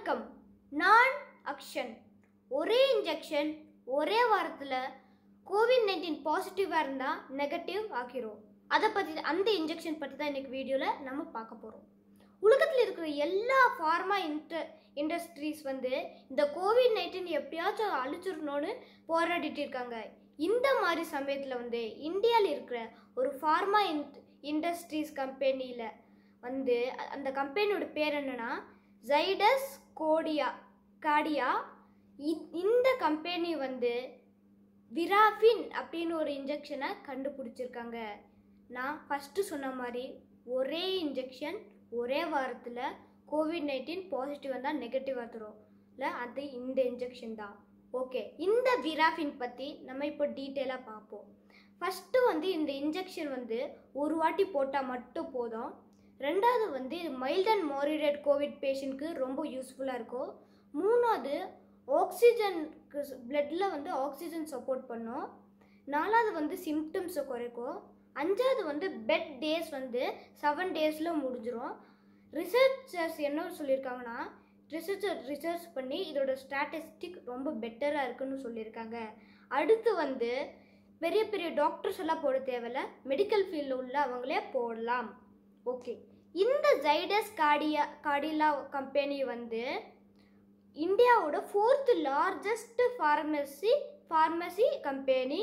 வணக்கம் நான் அக்ஷன் ஒரே இன்ஜெக்ஷன் ஒரே வாரத்தில் கோவிட் நைன்டீன் பாசிட்டிவாக இருந்தால் நெகட்டிவ் ஆக்கிரும் அதை பற்றி அந்த இன்ஜெக்ஷன் பற்றி தான் இன்னைக்கு வீடியோவில் நம்ம பார்க்க போகிறோம் உலகத்தில் இருக்கிற எல்லா ஃபார்மா இன்ட இண்டஸ்ட்ரீஸ் வந்து இந்த கோவிட் நைன்டீன் எப்படியாச்சும் அழிச்சிடணும்னு போராடிட்டு இருக்காங்க இந்த மாதிரி சமயத்தில் வந்து இந்தியாவில் இருக்கிற ஒரு ஃபார்மா இண்டஸ்ட்ரீஸ் கம்பெனியில் வந்து அ- அந்த கம்பெனியோட பேர் என்னன்னா ஜைடஸ் கோடியா காடியா இ- இந்த கம்பெனி வந்து விராஃபின் அப்படின்னு ஒரு இன்ஜெக்ஷனை கண்டுபிடிச்சிருக்காங்க நான் ஃபஸ்ட்டு சொன்ன மாதிரி ஒரே இன்ஜெக்ஷன் ஒரே வாரத்தில் கோவிட் நைன்டீன் பாசிட்டிவ் வந்தால் நெகட்டிவாக தரும் இல்லை அது இந்த இன்ஜெக்ஷன் தான் ஓகே இந்த விராஃபின் பற்றி நம்ம இப்போ டீட்டெயிலாக பார்ப்போம் ஃபஸ்ட்டு வந்து இந்த இன்ஜெக்ஷன் வந்து ஒரு வாட்டி போட்டால் மட்டும் போதும் ரெண்டாவது வந்து இது மைல்ட் அண்ட் மாரிடேட் கோவிட் பேஷண்ட்க்கு ரொம்ப யூஸ்ஃபுல்லாக இருக்கும் மூணாவது ஆக்சிஜனுக்கு பிளட்டில் வந்து ஆக்சிஜன் சப்போர்ட் பண்ணும் நாலாவது வந்து சிம்டம்ஸை குறைக்கும் அஞ்சாவது வந்து பெட் டேஸ் வந்து செவன் டேஸில் முடிஞ்சிரும் ரிசர்ச்சர்ஸ் என்ன சொல்லியிருக்காங்கன்னா ரிசர்ச்சர் ரிசர்ச் பண்ணி இதோட ஸ்டாட்டிஸ்டிக் ரொம்ப பெட்டராக இருக்குன்னு சொல்லியிருக்காங்க அடுத்து வந்து பெரிய பெரிய டாக்டர்ஸ் எல்லாம் போட தேவையில்ல மெடிக்கல் ஃபீல்டில் உள்ள அவங்களே போடலாம் ஓகே இந்த ஜைடஸ் கார்டியா கார்டிலா கம்பெனி வந்து இந்தியாவோட fourth largest pharmacy pharmacy company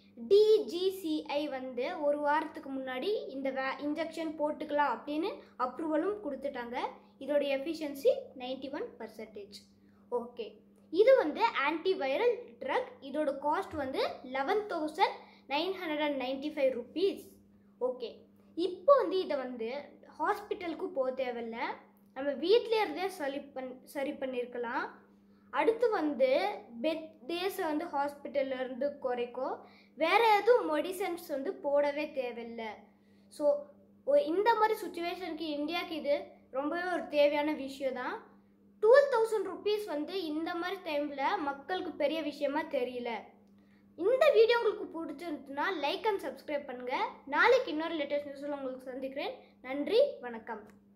DCGI வந்து ஒரு வாரத்துக்கு முன்னாடி இந்த வே இன்ஜெக்ஷன் போட்டுக்கலாம் அப்படின்னு அப்ரூவலும் கொடுத்துட்டாங்க இதோட efficiency ninety one percentage okay இது வந்து ஆன்டிவைரல் ட்ரக் இதோட காஸ்ட் வந்து eleven thousand nine hundred and ninety five rupees okay இப்போ வந்து இதை வந்து ஹாஸ்பிட்டலுக்கு போக தேவையில்ல நம்ம வீட்டிலே இருந்தே சரி பண் சரி பண்ணியிருக்கலாம் அடுத்து வந்து பெட் டேஸை வந்து ஹாஸ்பிட்டல்ல இருந்து குறைக்கும் வேற எதுவும் மெடிசன்ஸ் வந்து போடவே தேவையில்லை ஸோ இந்த மாதிரி சுச்சுவேஷனுக்கு இந்தியாவுக்கு இது ரொம்பவே ஒரு தேவையான விஷயம் தான் டுவெல் தௌசண்ட் ருபீஸ் வந்து இந்த மாதிரி டைமில் மக்களுக்கு பெரிய விஷயமா தெரியல இந்த வீடியோ உங்களுக்கு பிடிச்சிருந்துச்சுன்னா லைக் அண்ட் சப்ஸ்கிரைப் பண்ணுங்கள் நாளைக்கு இன்னொரு லேட்டஸ்ட் நியூஸில் உங்களுக்கு சந்திக்கிறேன் நன்றி வணக்கம்